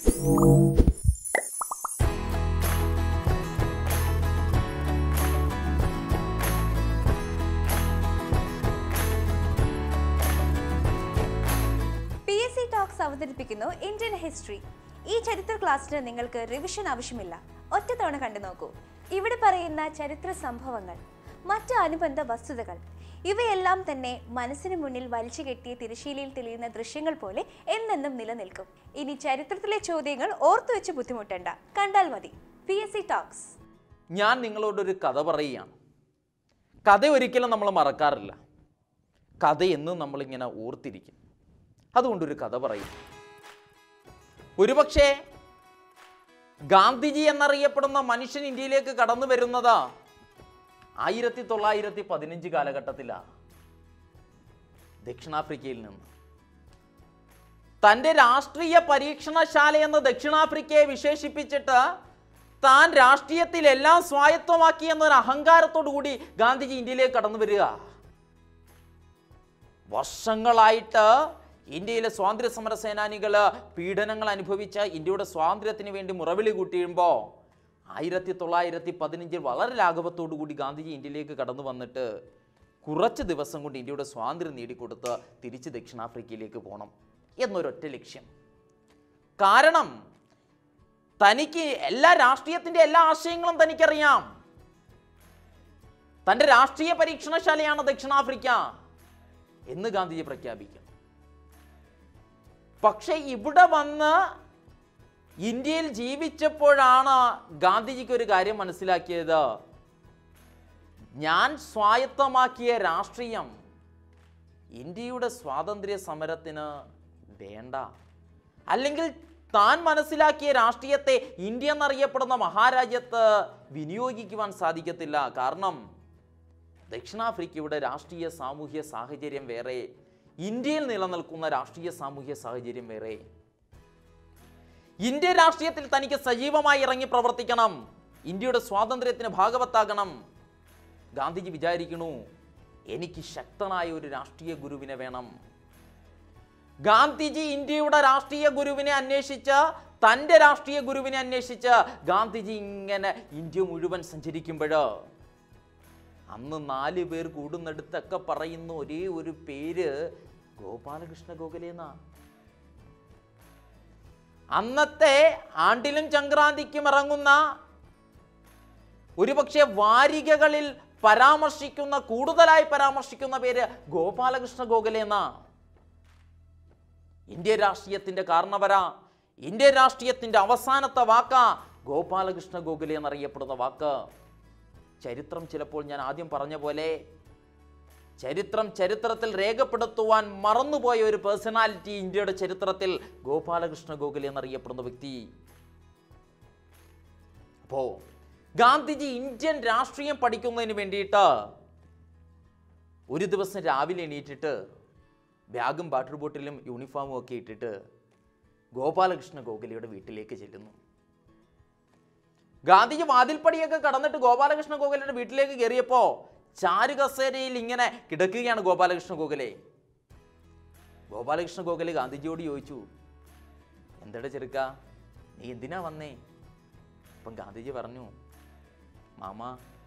P S C talks അവതരിപ്പിക്കുന്നു Indian history ഈ ചരിത്ര ക്ലാസ്സിന് നിങ്ങൾക്ക് റിവിഷൻ ആവശ്യമില്ല ഒറ്റ തവണ കണ്ടു നോക്കൂ ഇവിടെ പറയുന്ന ചരിത്ര സംഭവങ്ങൾ മറ്റ് അനുബന്ധ വസ്തുതകൾ ഇവയെല്ലാം തന്നെ മനസ്സിന് മുന്നിൽ വലിച്ചു കെട്ടിയ തിരശീലയിൽ തെളിയുന്ന ദൃശ്യങ്ങൾ പോലെ എന്നെന്നും നിലനിൽക്കും ഇനി ചരിത്രത്തിലെ ചോദ്യങ്ങൾ ഓർത്തു വെച്ച് ബുദ്ധിമുട്ടണ്ട കണ്ടാൽ മതി പി എസ് സി ടോക്സ് ഞാൻ നിങ്ങളോടൊരു കഥ പറയുകയാണ് കഥ ഒരിക്കലും നമ്മൾ മറക്കാറില്ല കഥ എന്നും നമ്മളിങ്ങനെ ഓർത്തിരിക്കും അതുകൊണ്ടൊരു കഥ പറയും ഒരുപക്ഷെ ഗാന്ധിജി എന്നറിയപ്പെടുന്ന മനുഷ്യൻ ഇന്ത്യയിലേക്ക് കടന്നു വരുന്നത് ആയിരത്തി തൊള്ളായിരത്തി പതിനഞ്ച് കാലഘട്ടത്തിലാണ് ദക്ഷിണാഫ്രിക്കയിൽ നിന്ന് തൻ്റെ രാഷ്ട്രീയ പരീക്ഷണശാല എന്ന് ദക്ഷിണാഫ്രിക്കയെ വിശേഷിപ്പിച്ചിട്ട് താൻ രാഷ്ട്രീയത്തിൽ എല്ലാം സ്വായത്തമാക്കി എന്നൊരു അഹങ്കാരത്തോടു കൂടി ഗാന്ധിജി ഇന്ത്യയിലേക്ക് കടന്നു വരിക വർഷങ്ങളായിട്ട് ഇന്ത്യയിലെ സ്വാതന്ത്ര്യ സമര സേനാനികൾ പീഡനങ്ങൾ അനുഭവിച്ച ഇന്ത്യയുടെ സ്വാതന്ത്ര്യത്തിന് വേണ്ടി മുറവിളി കൂട്ടിയുമ്പോൾ ആയിരത്തി തൊള്ളായിരത്തി പതിനഞ്ചിൽ വളരെ ലാഘവത്തോടു കൂടി ഗാന്ധിജി ഇന്ത്യയിലേക്ക് കടന്നു വന്നിട്ട് കുറച്ച് ദിവസം കൊണ്ട് ഇന്ത്യയുടെ സ്വാതന്ത്ര്യം നേടിക്കൊടുത്ത് തിരിച്ച് ദക്ഷിണാഫ്രിക്കയിലേക്ക് പോകണം എന്നൊരൊറ്റ ലക്ഷ്യം കാരണം തനിക്ക് എല്ലാ രാഷ്ട്രീയത്തിൻ്റെ എല്ലാ ആശയങ്ങളും തനിക്കറിയാം തൻ്റെ രാഷ്ട്രീയ പരീക്ഷണശാലയാണ് ദക്ഷിണാഫ്രിക്ക എന്ന് ഗാന്ധിജി പ്രഖ്യാപിക്കും പക്ഷെ ഇവിടെ വന്ന് ഇന്ത്യയിൽ ജീവിച്ചപ്പോഴാണ് ഗാന്ധിജിക്ക് ഒരു കാര്യം മനസ്സിലാക്കിയത് ഞാൻ സ്വായത്തമാക്കിയ രാഷ്ട്രീയം ഇന്ത്യയുടെ സ്വാതന്ത്ര്യ സമരത്തിന് വേണ്ട അല്ലെങ്കിൽ താൻ മനസ്സിലാക്കിയ രാഷ്ട്രീയത്തെ ഇന്ത്യ എന്നറിയപ്പെടുന്ന മഹാരാജ്യത്ത് വിനിയോഗിക്കുവാൻ സാധിക്കത്തില്ല കാരണം ദക്ഷിണാഫ്രിക്കയുടെ രാഷ്ട്രീയ സാമൂഹ്യ സാഹചര്യം വേറെ ഇന്ത്യയിൽ നിലനിൽക്കുന്ന രാഷ്ട്രീയ സാമൂഹ്യ സാഹചര്യം വേറെ ഇന്ത്യ രാഷ്ട്രീയത്തിൽ തനിക്ക് സജീവമായി ഇറങ്ങി പ്രവർത്തിക്കണം ഇന്ത്യയുടെ സ്വാതന്ത്ര്യത്തിന് ഭാഗവത്താകണം ഗാന്ധിജി വിചാരിക്കണു എനിക്ക് ശക്തനായ ഒരു രാഷ്ട്രീയ ഗുരുവിനെ വേണം ഗാന്ധിജി ഇന്ത്യയുടെ രാഷ്ട്രീയ ഗുരുവിനെ അന്വേഷിച്ച് തൻ്റെ രാഷ്ട്രീയ ഗുരുവിനെ അന്വേഷിച്ച് ഗാന്ധിജി ഇങ്ങനെ ഇന്ത്യ മുഴുവൻ സഞ്ചരിക്കുമ്പോൾ അന്ന് നാല് പേർ കൂടുന്നിടത്തൊക്കെ പറയുന്ന ഒരേ ഒരു പേര് ഗോപാലകൃഷ്ണ ഗോഖലെ എന്നാ അന്നത്തെ ആണ്ടിലും സംക്രാന്തിക്കും ഇറങ്ങുന്ന ഒരുപക്ഷെ വാരികകളിൽ പരാമർശിക്കുന്ന കൂടുതലായി പരാമർശിക്കുന്ന പേര് ഗോപാലകൃഷ്ണ ഗോഖലെ എന്നാ ഇന്ത്യ രാഷ്ട്രീയത്തിന്റെ കാരണവര ഇന്ത്യ രാഷ്ട്രീയത്തിന്റെ അവസാനത്തെ വാക്ക ഗോപാലകൃഷ്ണ ഗോഖലെ എന്നറിയപ്പെടുന്ന വാക്ക് ചരിത്രം ചിലപ്പോൾ ഞാൻ ആദ്യം പറഞ്ഞ പോലെ ചരിത്രം ചരിത്രത്തിൽ രേഖപ്പെടുത്തുവാൻ മറന്നുപോയ ഒരു പേഴ്സണാലിറ്റി ഇന്ത്യയുടെ ചരിത്രത്തിൽ ഗോപാലകൃഷ്ണ ഗോഖലെ എന്നറിയപ്പെടുന്ന വ്യക്തി അപ്പോ ഗാന്ധിജി ഇന്ത്യൻ രാഷ്ട്രീയം പഠിക്കുന്നതിന് വേണ്ടിയിട്ട് ഒരു ദിവസം രാവിലെ എണീറ്റിട്ട് ബാഗും വാട്ടർ ബോട്ടിലും യൂണിഫോമും ഒക്കെ ഇട്ടിട്ട് ഗോപാലകൃഷ്ണ ഗോഖലെയുടെ വീട്ടിലേക്ക് ചെല്ലുന്നു ഗാന്ധിജി വാതിൽപ്പടിയൊക്കെ കടന്നിട്ട് ഗോപാലകൃഷ്ണ ഗോഖലയുടെ വീട്ടിലേക്ക് കയറിയപ്പോ ചാരുകസേരയിൽ ഇങ്ങനെ കിടക്കുകയാണ് ഗോപാലകൃഷ്ണ ഗോഖലെ ഗോപാലകൃഷ്ണ ഗോഖലെ ഗാന്ധിജിയോട് ചോദിച്ചു എന്തടെ ചെറുക്ക നീ എന്തിനാ വന്നേ അപ്പം ഗാന്ധിജി പറഞ്ഞു മാമ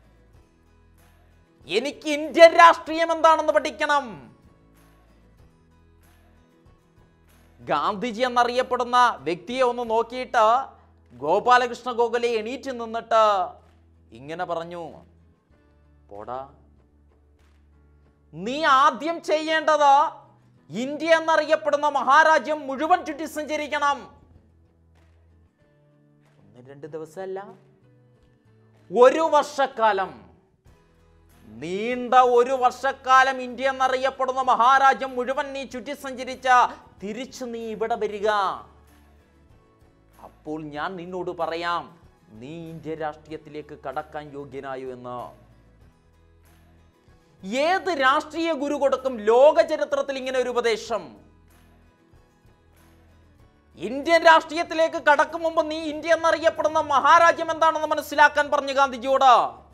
എനിക്ക് ഇന്ത്യൻ രാഷ്ട്രീയം എന്താണെന്ന് പഠിക്കണം ഗാന്ധിജി എന്നറിയപ്പെടുന്ന വ്യക്തിയെ ഒന്ന് നോക്കിയിട്ട് ഗോപാലകൃഷ്ണ ഗോഖലെ എണീറ്റ് നിന്നിട്ട് ഇങ്ങനെ പറഞ്ഞു പോടാ നീ ആദ്യം ചെയ്യേണ്ടത് ഇന്ത്യ എന്നറിയപ്പെടുന്ന മഹാരാജ്യം മുഴുവൻ ചുറ്റി സഞ്ചരിക്കണം ഒന്ന് രണ്ട് ദിവസമല്ല ഒരു വർഷക്കാലം നീണ്ട ഒരു വർഷക്കാലം ഇന്ത്യ എന്നറിയപ്പെടുന്ന മഹാരാജ്യം മുഴുവൻ നീ ചുറ്റി സഞ്ചരിച്ച തിരിച്ചു നീ ഇവിടെ വരിക അപ്പോൾ ഞാൻ നിന്നോട് പറയാം നീ ഇന്ത്യ രാഷ്ട്രീയത്തിലേക്ക് കടക്കാൻ യോഗ്യനായോ എന്ന് ഏത് രാഷ്ട്രീയ ഗുരു കൊടുക്കും ലോക ചരിത്രത്തിൽ ഇങ്ങനെ ഒരു ഉപദേശം ഇന്ത്യൻ രാഷ്ട്രീയത്തിലേക്ക് കടക്കും മുമ്പ് നീ ഇന്ത്യ എന്നറിയപ്പെടുന്ന മഹാരാജ്യം എന്താണെന്ന് മനസ്സിലാക്കാൻ പറഞ്ഞു ഗാന്ധിജിയോട്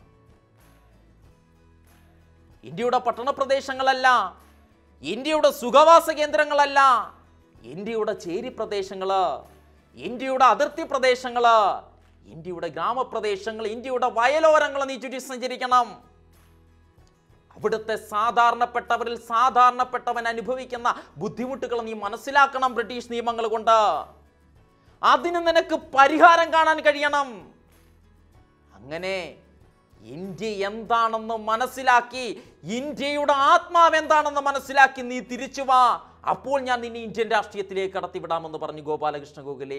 ഇന്ത്യയുടെ പട്ടണ പ്രദേശങ്ങളല്ല ഇന്ത്യയുടെ സുഖവാസ കേന്ദ്രങ്ങളല്ല ഇന്ത്യയുടെ ചേരി പ്രദേശങ്ങള് ഇന്ത്യയുടെ അതിർത്തി പ്രദേശങ്ങള് ഇന്ത്യയുടെ ഗ്രാമപ്രദേശങ്ങൾ ഇന്ത്യയുടെ വയലോരങ്ങൾ നീ ചുറ്റി സഞ്ചരിക്കണം അവിടുത്തെ സാധാരണപ്പെട്ടവരിൽ സാധാരണപ്പെട്ടവൻ അനുഭവിക്കുന്ന ബുദ്ധിമുട്ടുകൾ നീ മനസ്സിലാക്കണം ബ്രിട്ടീഷ് നിയമങ്ങൾ കൊണ്ട് അതിന് നിനക്ക് പരിഹാരം കാണാൻ കഴിയണം അങ്ങനെ ഇന്ത്യ എന്താണെന്ന് മനസ്സിലാക്കി ഇന്ത്യയുടെ ആത്മാവ് എന്താണെന്ന് മനസ്സിലാക്കി നീ തിരിച്ചു വാ അപ്പോൾ ഞാൻ നിന്നെ ഇന്ത്യൻ രാഷ്ട്രീയത്തിലേക്ക് കടത്തിവിടാമെന്ന് പറഞ്ഞു ഗോപാലകൃഷ്ണ ഗോഖലെ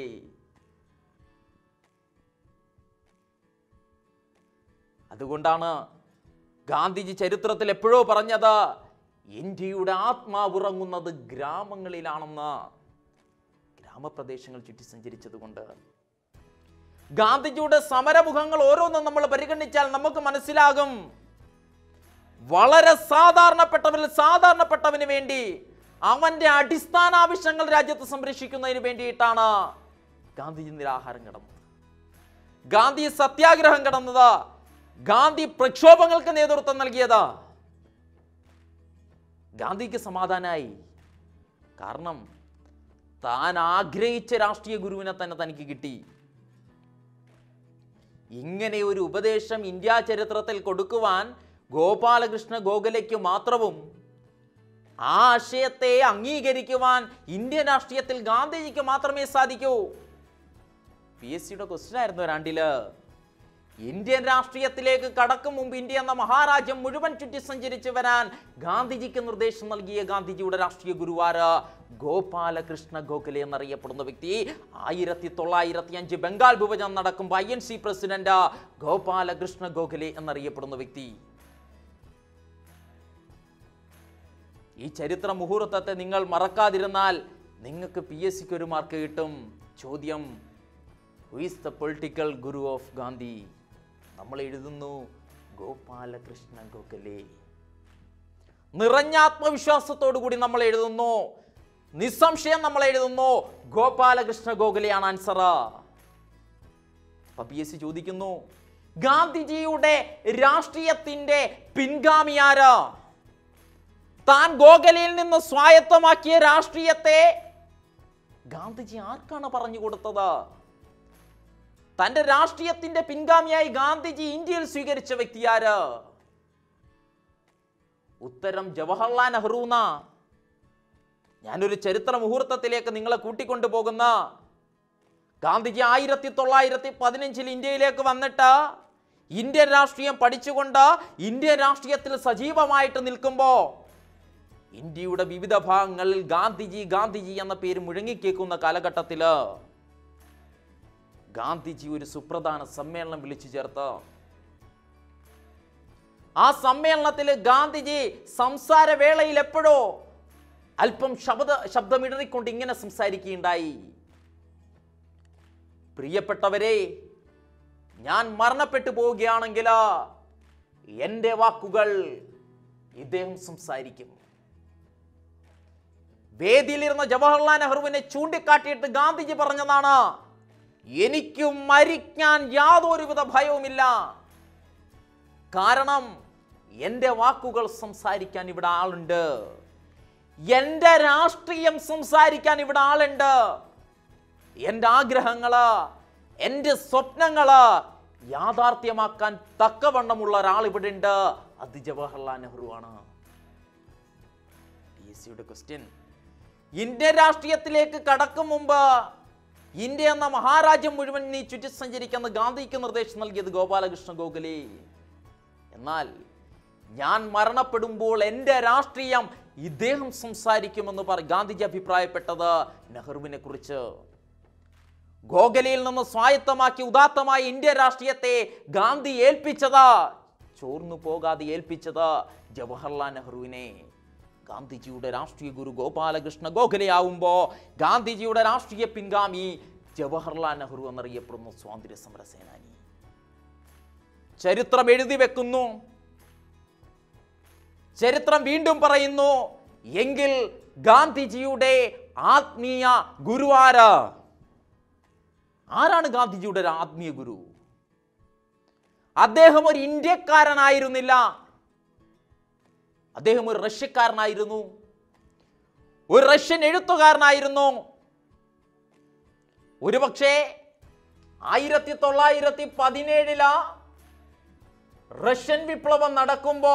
അതുകൊണ്ടാണ് ഗാന്ധിജി ചരിത്രത്തിൽ എപ്പോഴോ പറഞ്ഞത് ഇന്ത്യയുടെ ആത്മാവ് ഉറങ്ങുന്നത് ഗ്രാമങ്ങളിലാണെന്ന് ഗ്രാമപ്രദേശങ്ങൾ ചുറ്റി സഞ്ചരിച്ചത് കൊണ്ട് ഗാന്ധിജിയുടെ സമരമുഖങ്ങൾ ഓരോന്നും നമ്മൾ പരിഗണിച്ചാൽ നമുക്ക് മനസ്സിലാകും വളരെ സാധാരണപ്പെട്ടവരിൽ സാധാരണപ്പെട്ടവന് വേണ്ടി അവന്റെ അടിസ്ഥാന ആവശ്യങ്ങൾ രാജ്യത്ത് സംരക്ഷിക്കുന്നതിന് വേണ്ടിയിട്ടാണ് ഗാന്ധിജി നിരാഹാരം കിടന്നത് ഗാന്ധി സത്യാഗ്രഹം കിടന്നത് ഗാന്ധി പ്രക്ഷോഭങ്ങൾക്ക് നേതൃത്വം നൽകിയത് ഗാന്ധിക്ക് സമാധാനായി കാരണം താൻ ആഗ്രഹിച്ച രാഷ്ട്രീയ ഗുരുവിനെ തന്നെ തനിക്ക് കിട്ടി ഇങ്ങനെ ഒരു ഉപദേശം ഇന്ത്യ ചരിത്രത്തിൽ കൊടുക്കുവാൻ ഗോപാലകൃഷ്ണ ഗോഖലെക്ക് മാത്രവും ആ ആശയത്തെ അംഗീകരിക്കുവാൻ ഇന്ത്യൻ രാഷ്ട്രീയത്തിൽ ഗാന്ധിജിക്ക് മാത്രമേ സാധിക്കൂ പി എസ് സിയുടെ ക്വസ്റ്റ്യൻ ആയിരുന്നു ഒരാണ്ടില് ഇന്ത്യൻ രാഷ്ട്രീയത്തിലേക്ക് കടക്കും മുമ്പ് ഇന്ത്യ എന്ന മഹാരാജ്യം മുഴുവൻ ചുറ്റി സഞ്ചരിച്ചു വരാൻ ഗാന്ധിജിക്ക് നിർദ്ദേശം നൽകിയ ഗാന്ധിജിയുടെ രാഷ്ട്രീയ ഗുരുവാര് ഗോപാലകൃഷ്ണ ഗോഖലെ എന്നറിയപ്പെടുന്ന വ്യക്തി ആയിരത്തി തൊള്ളായിരത്തി അഞ്ച് ബംഗാൾ വിഭജനം നടക്കുമ്പോൾ I N C president Gopalakrishna Gokhale എന്നറിയപ്പെടുന്ന വ്യക്തി ഈ ചരിത്ര മുഹൂർത്തത്തെ നിങ്ങൾ മറക്കാതിരുന്നാൽ നിങ്ങൾക്ക് പി എസ് സിക്ക് ഒരു മാർക്ക് കിട്ടും ചോദ്യം who is the political guru of Gandhi നമ്മൾ എഴുതുന്നു ഗോപാലകൃഷ്ണ ഗോഖലെ നിറഞ്ഞ ആത്മവിശ്വാസത്തോടു കൂടി നമ്മൾ എഴുതുന്നു നിസ്സംശയം നമ്മൾ എഴുതുന്നു ഗോപാലകൃഷ്ണ ഗോഖലെയാണ് ആൻസർ അപ്പൊ പി എസ് സി ചോദിക്കുന്നു ഗാന്ധിജിയുടെ രാഷ്ട്രീയത്തിന്റെ പിൻഗാമിയാരാ താൻ ഗോഖലയിൽ നിന്ന് സ്വായത്തമാക്കിയ രാഷ്ട്രീയത്തെ ഗാന്ധിജി ആർക്കാണ് പറഞ്ഞു കൊടുത്തത് തന്റെ രാഷ്ട്രീയത്തിന്റെ പിൻഗാമിയായി ഗാന്ധിജി ഇന്ത്യയിൽ സ്വീകരിച്ച വ്യക്തിയാര് ഉത്തരം ജവഹർലാൽ നെഹ്റുന ഞാനൊരു ചരിത്ര മുഹൂർത്തത്തിലേക്ക് നിങ്ങളെ കൂട്ടിക്കൊണ്ടു പോകുന്ന ഗാന്ധിജി ആയിരത്തി തൊള്ളായിരത്തി പതിനഞ്ചിൽ ഇന്ത്യയിലേക്ക് വന്നിട്ട് ഇന്ത്യൻ രാഷ്ട്രീയം പഠിച്ചുകൊണ്ട് ഇന്ത്യൻ രാഷ്ട്രീയത്തിൽ സജീവമായിട്ട് നിൽക്കുമ്പോൾ ഇന്ത്യയുടെ വിവിധ ഭാഗങ്ങളിൽ ഗാന്ധിജി ഗാന്ധിജി എന്ന പേര് മുഴങ്ങിക്കേക്കുന്ന കാലഘട്ടത്തില് ഗാന്ധിജി ഒരു സുപ്രധാന സമ്മേളനം വിളിച്ചു ചേർത്ത് ആ സമ്മേളനത്തിൽ ഗാന്ധിജി സംസാര വേളയിൽ എപ്പോഴോ അല്പം ശബ്ദ ശബ്ദമിടറിക്കൊണ്ട് ഇങ്ങനെ സംസാരിക്കുകയുണ്ടായി പ്രിയപ്പെട്ടവരെ ഞാൻ മരണപ്പെട്ടു പോവുകയാണെങ്കിൽ എൻ്റെ വാക്കുകൾ ഇദ്ദേഹം സംസാരിക്കും വേദിയിലിരുന്ന ജവഹർലാൽ നെഹ്റുവിനെ ചൂണ്ടിക്കാട്ടിയിട്ട് ഗാന്ധിജി പറഞ്ഞതാണ് എനിക്ക് മരിക്കാൻ യാതൊരുവിധ ഭയവുമില്ല കാരണം എൻ്റെ വാക്കുകൾ സംസാരിക്കാൻ ഇവിടെ ആളുണ്ട് എൻ്റെ രാഷ്ട്രീയം സംസാരിക്കാൻ ഇവിടെ ആളുണ്ട് എൻ്റെ ആഗ്രഹങ്ങള് എൻ്റെ സ്വപ്നങ്ങള് യാഥാർത്ഥ്യമാക്കാൻ തക്കവണ്ണമുള്ള ഒരാൾ ഇവിടെ ഉണ്ട് അത് ജവഹർലാൽ നെഹ്റു ആണ് പി എസ് സിയുടെ ക്വസ്റ്റ്യൻ ഇന്ത്യൻ രാഷ്ട്രീയത്തിലേക്ക് കടക്കും മുമ്പ് ഇന്ത്യ എന്ന മഹാരാജ്യം മുഴുവൻ നീ ചുറ്റി സഞ്ചരിക്കുന്ന ഗാന്ധിക്ക് നിർദ്ദേശം നൽകിയത് ഗോപാലകൃഷ്ണ ഗോഖലെ എന്നാൽ ഞാൻ മരണപ്പെടുമ്പോൾ എൻ്റെ രാഷ്ട്രീയം ഇദ്ദേഹം സംസാരിക്കുമെന്ന് പറ ഗാന്ധിജി അഭിപ്രായപ്പെട്ടത് നെഹ്റുവിനെ കുറിച്ച് ഗോഖലയിൽ നിന്ന് സ്വായത്തമാക്കി ഉദാത്തമായ ഇന്ത്യ രാഷ്ട്രീയത്തെ ഗാന്ധി ഏൽപ്പിച്ചത് ചോർന്നു പോകാതെ ഏൽപ്പിച്ചത് ജവഹർലാൽ നെഹ്റുവിനെ ഗാന്ധിജിയുടെ രാഷ്ട്രീയ ഗുരു ഗോപാലകൃഷ്ണ ഗോഖലെയാവുമ്പോ ഗാന്ധിജിയുടെ രാഷ്ട്രീയ പിൻഗാമി ജവഹർലാൽ നെഹ്റു എന്നറിയപ്പെടുന്ന സ്വാതന്ത്ര്യ സമര സേനാനി ചരിത്രം എഴുതി വെക്കുന്നു ചരിത്രം വീണ്ടും പറയുന്നു എങ്കിൽ ഗാന്ധിജിയുടെ ആത്മീയ ഗുരുവാര് ആരാണ് ഗാന്ധിജിയുടെ ഒരു ആത്മീയ ഗുരു അദ്ദേഹം ഒരു ഇന്ത്യക്കാരനായിരുന്നില്ല അദ്ദേഹം ഒരു റഷ്യക്കാരനായിരുന്നു ഒരു റഷ്യൻ എഴുത്തുകാരനായിരുന്നു ഒരുപക്ഷെ ആയിരത്തി തൊള്ളായിരത്തി പതിനേഴിലാ റഷ്യൻ വിപ്ലവം നടക്കുമ്പോ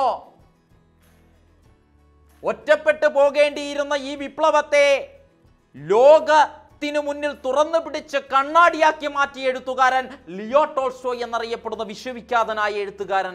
ഒറ്റപ്പെട്ടു പോകേണ്ടിയിരുന്ന ഈ വിപ്ലവത്തെ ലോകത്തിനു മുന്നിൽ തുറന്നു പിടിച്ച് കണ്ണാടിയാക്കി മാറ്റിയ എഴുത്തുകാരൻ ലിയോ ടോൾസ്റ്റോ എന്നറിയപ്പെടുന്ന വിശ്വവിഖ്യാതനായ എഴുത്തുകാരൻ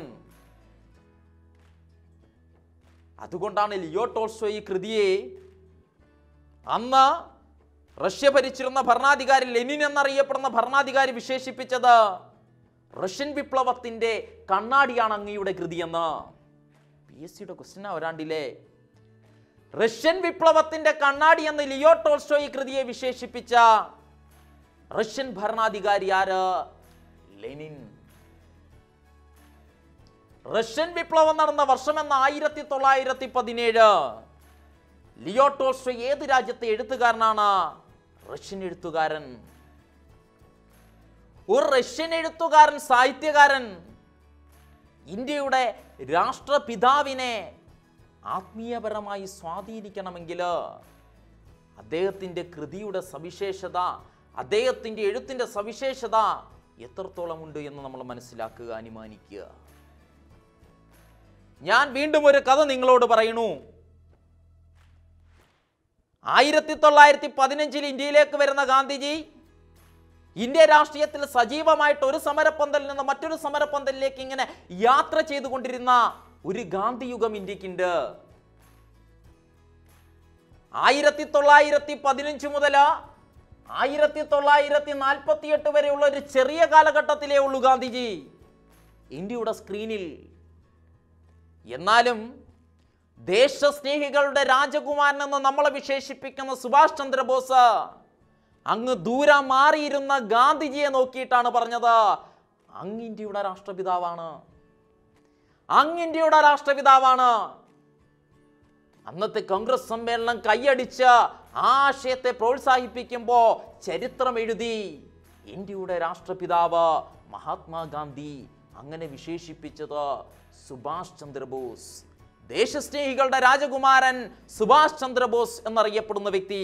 അതുകൊണ്ടാണ് ലിയോ ടോൾസ്റ്റോ ഈ കൃതിയെ അന്ന് റഷ്യ ഭരിച്ചിരുന്ന ഭരണാധികാരി ലെനിൻ എന്നറിയപ്പെടുന്ന ഭരണാധികാരി വിശേഷിപ്പിച്ചത് റഷ്യൻ വിപ്ലവത്തിന്റെ കണ്ണാടിയാണ് അങ്ങയുടെ കൃതിയെന്ന് പി എസ് സിയുടെ ക്വസ്റ്റ്യൻ വരാണ്ടില്ലേ റഷ്യൻ വിപ്ലവത്തിന്റെ കണ്ണാടി എന്ന് ലിയോ ടോൾസ്റ്റോ ഈ കൃതിയെ വിശേഷിപ്പിച്ച റഷ്യൻ ഭരണാധികാരി ആര് ലെനിൻ റഷ്യൻ വിപ്ലവം നടന്ന വർഷമെന്ന ആയിരത്തി തൊള്ളായിരത്തി പതിനേഴ് ലിയോ ടോൾസ്റ്റോ ഏത് രാജ്യത്തെ എഴുത്തുകാരനാണ് റഷ്യൻ എഴുത്തുകാരൻ ഒരു റഷ്യൻ എഴുത്തുകാരൻ സാഹിത്യകാരൻ ഇന്ത്യയുടെ രാഷ്ട്രപിതാവിനെ ആത്മീയപരമായി സ്വാധീനിക്കണമെങ്കിൽ അദ്ദേഹത്തിൻ്റെ കൃതിയുടെ സവിശേഷത അദ്ദേഹത്തിൻ്റെ എഴുത്തിൻ്റെ സവിശേഷത എത്രത്തോളം ഉണ്ട് എന്ന് നമ്മൾ മനസ്സിലാക്കുക അനുമാനിക്കുക ഞാൻ വീണ്ടും ഒരു കഥ നിങ്ങളോട് പറയുന്നു ആയിരത്തി തൊള്ളായിരത്തി പതിനഞ്ചിൽ ഇന്ത്യയിലേക്ക് വരുന്ന ഗാന്ധിജി ഇന്ത്യ രാഷ്ട്രീയത്തിൽ സജീവമായിട്ട് ഒരു സമരപ്പന്തലിൽ നിന്ന് മറ്റൊരു സമരപ്പന്തലിലേക്ക് ഇങ്ങനെ യാത്ര ചെയ്തുകൊണ്ടിരുന്ന ഒരു ഗാന്ധിയുഗം ഇന്ത്യക്കുണ്ട് ആയിരത്തി തൊള്ളായിരത്തി പതിനഞ്ച് മുതൽ ആയിരത്തി തൊള്ളായിരത്തി നാൽപ്പത്തി എട്ട് വരെയുള്ള ഒരു ചെറിയ കാലഘട്ടത്തിലേ ഉള്ളൂ ഗാന്ധിജി ഇന്ത്യയുടെ സ്ക്രീനിൽ എന്നാലും ദേശസ്നേഹികളുടെ രാജകുമാരൻ എന്ന് നമ്മളെ വിശേഷിപ്പിക്കുന്ന സുഭാഷ് ചന്ദ്രബോസ് അങ്ങ് ദൂരം മാറിയിരുന്ന ഗാന്ധിജിയെ നോക്കിയിട്ടാണ് പറഞ്ഞത് അങ്ങ് ഇന്ത്യയുടെ രാഷ്ട്രപിതാവാണ് അങ്ങ് ഇന്ത്യയുടെ രാഷ്ട്രപിതാവാണ് അന്നത്തെ കോൺഗ്രസ് സമ്മേളനം കൈയടിച്ച് ആ ആശയത്തെ പ്രോത്സാഹിപ്പിക്കുമ്പോൾ ചരിത്രം എഴുതി ഇന്ത്യയുടെ രാഷ്ട്രപിതാവ് മഹാത്മാഗാന്ധി അങ്ങനെ വിശേഷിപ്പിച്ചത് സുഭാഷ് ചന്ദ്രബോസ് ദേശസ്നേഹികളുടെ രാജകുമാരൻ സുഭാഷ് ചന്ദ്രബോസ് എന്നറിയപ്പെടുന്ന വ്യക്തി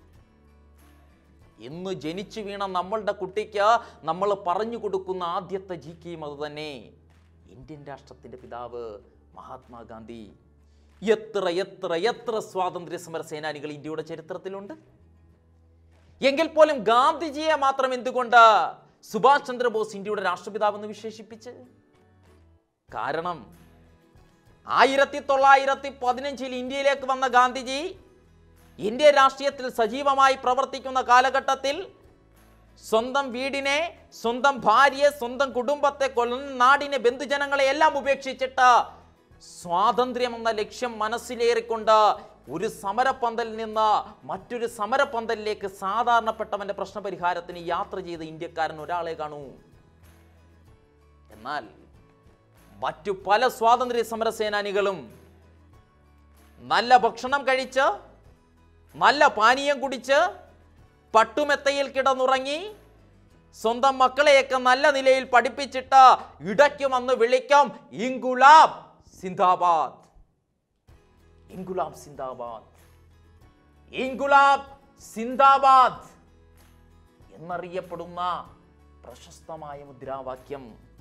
ഇന്ന് ജനിച്ചു വീണ നമ്മളുടെ കുട്ടിക്ക് നമ്മൾ പറഞ്ഞു കൊടുക്കുന്ന ആദ്യത്തെ ജി കെയും അത് തന്നെ ഇന്ത്യൻ രാഷ്ട്രത്തിന്റെ പിതാവ് മഹാത്മാഗാന്ധി എത്ര എത്ര എത്ര സ്വാതന്ത്ര്യ സമര സേനാനികൾ ഇന്ത്യയുടെ ചരിത്രത്തിലുണ്ട് എങ്കിൽ പോലും ഗാന്ധിജിയെ മാത്രം എന്തുകൊണ്ട് സുഭാഷ് ചന്ദ്രബോസ് ഇന്ത്യയുടെ രാഷ്ട്രപിതാവെന്ന് വിശേഷിപ്പിച്ച് കാരണം ആയിരത്തി തൊള്ളായിരത്തി പതിനഞ്ചിൽ ഇന്ത്യയിലേക്ക് വന്ന ഗാന്ധിജി ഇന്ത്യ രാഷ്ട്രീയത്തിൽ സജീവമായി പ്രവർത്തിക്കുന്ന കാലഘട്ടത്തിൽ സ്വന്തം വീടിനെ സ്വന്തം ഭാര്യയെ സ്വന്തം കുടുംബത്തെ കൊല്ലം നാടിനെ ബന്ധുജനങ്ങളെ എല്ലാം ഉപേക്ഷിച്ചിട്ട് സ്വാതന്ത്ര്യം എന്ന ലക്ഷ്യം മനസ്സിലേറിക്കൊണ്ട് ഒരു സമരപ്പന്തലിൽ നിന്ന് മറ്റൊരു സമരപ്പന്തലിലേക്ക് സാധാരണപ്പെട്ടവന്റെ പ്രശ്നപരിഹാരത്തിന് യാത്ര ചെയ്ത ഇന്ത്യക്കാരൻ ഒരാളെ കാണൂ എന്നാൽ മറ്റു പല സ്വാതന്ത്ര്യ സമര സേനാനികളും നല്ല ഭക്ഷണം കഴിച്ച് നല്ല പാനീയം കുടിച്ച് പട്ടുമെത്തയിൽ കിടന്നുറങ്ങി സ്വന്തം മക്കളെയൊക്കെ നല്ല നിലയിൽ പഠിപ്പിച്ചിട്ട് ഇടയ്ക്കും അന്ന് വിളിക്കും ഇൻകുലാബ് സിന്ദാബാദ് ഇൻകുലാബ് സിന്ദാബാദ് ഇൻകുലാബ് സിന്ദാബാദ് എന്നറിയപ്പെടുന്ന പ്രശസ്തമായ മുദ്രാവാക്യം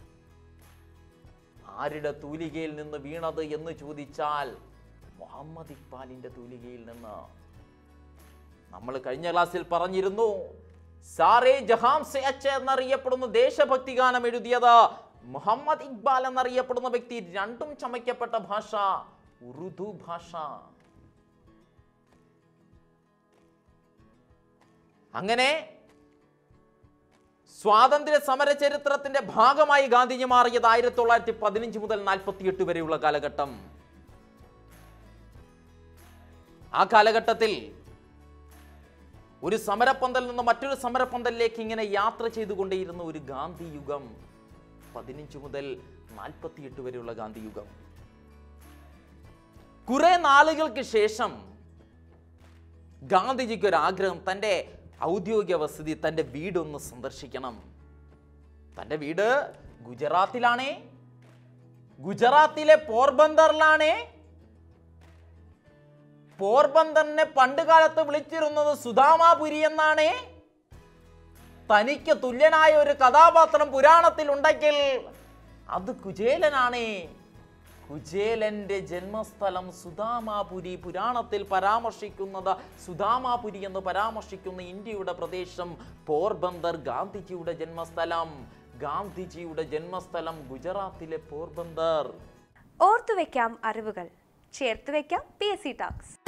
ആരുടെ തൂലികയിൽ നിന്ന് വീണത് എന്ന് ചോദിച്ചാൽ മുഹമ്മദ് ഇക്ബാലിന്റെ തൂലികയിൽ നിന്ന് നമ്മൾ കഴിഞ്ഞ ക്ലാസ്സിൽ പറഞ്ഞിരുന്നു സാറേ ജഹാം സെ അച്ച എന്നറിയപ്പെടുന്ന ദേശഭക്തി ഗാനം എഴുതിയത് മുഹമ്മദ് ഇക്ബാൽ എന്നറിയപ്പെടുന്ന വ്യക്തി രണ്ടും ചമയ്ക്കപ്പെട്ട ഭാഷ ഉറുദു ഭാഷ അങ്ങനെ സ്വാതന്ത്ര്യ സമര ചരിത്രത്തിന്റെ ഭാഗമായി ഗാന്ധിജി മാറിയത് ആയിരത്തി തൊള്ളായിരത്തി പതിനഞ്ച് മുതൽ നാൽപ്പത്തിയെട്ട് വരെയുള്ള കാലഘട്ടം ആ കാലഘട്ടത്തിൽ ഒരു സമരപ്പന്തലിൽ നിന്ന് മറ്റൊരു സമരപ്പന്തലിലേക്ക് ഇങ്ങനെ യാത്ര ചെയ്തുകൊണ്ടേയിരുന്ന ഒരു ഗാന്ധി യുഗം പതിനഞ്ച് മുതൽ നാൽപ്പത്തിയെട്ട് വരെയുള്ള ഗാന്ധി യുഗം കുറെ നാളുകൾക്ക് ശേഷം ഗാന്ധിജിക്ക് ഒരു ആഗ്രഹം തൻ്റെ ഔദ്യോഗിക വസതി തൻ്റെ വീടൊന്ന് സന്ദർശിക്കണം തൻ്റെ വീട് ഗുജറാത്തിലാണേ ഗുജറാത്തിലെ പോർബന്ദറിലാണേ പോർബന്ദറിനെ പണ്ട് കാലത്ത് വിളിച്ചിരുന്നത് സുധാമാപുരി എന്നാണ് തനിക്ക് തുല്യനായ ഒരു കഥാപാത്രം പുരാണത്തിൽ ഉണ്ടെങ്കിൽ അത് കുചേലനാണേ കുചേലന്റെ ജന്മസ്ഥലം സുധാമാപുരി പുരാണത്തിൽ പരാമർശിക്കുന്നത് സുധാമാപുരി എന്ന് പരാമർശിക്കുന്ന ഇന്ത്യയുടെ പ്രദേശം പോർബന്ദർ ഗാന്ധിജിയുടെ ജന്മസ്ഥലം ഗാന്ധിജിയുടെ ജന്മസ്ഥലം ഗുജറാത്തിലെ പോർബന്ദർ ഓർത്തുവെക്കാം അറിവുകൾ ചേർത്ത് വെക്കാം പി എസ് സി ടോക്സ്